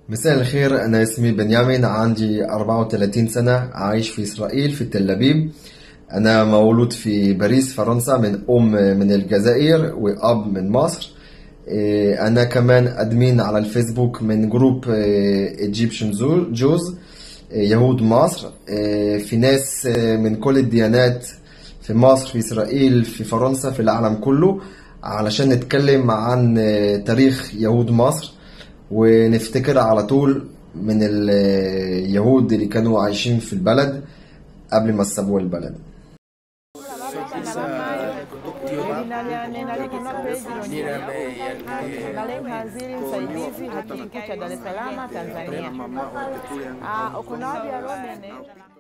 مساء الخير أنا اسمي بنيامين عندي 34 سنة عايش في إسرائيل في تل أبيب أنا مولود في باريس فرنسا من أم من الجزائر وأب من مصر إيه، أنا كمان أدمين على الفيسبوك من جروب إيجيبشن جوز يهود مصر إيه، في ناس إيه، من كل الديانات في مصر في إسرائيل في فرنسا في العالم كله علشان نتكلم عن تاريخ يهود مصر ونفتكر على طول من اليهود اللي كانوا عايشين في البلد قبل ما سابوا البلد Mhaziri msaidizi haki kikuu cha Dar es Salaam Tanzania. Ah, Okunabi Aromene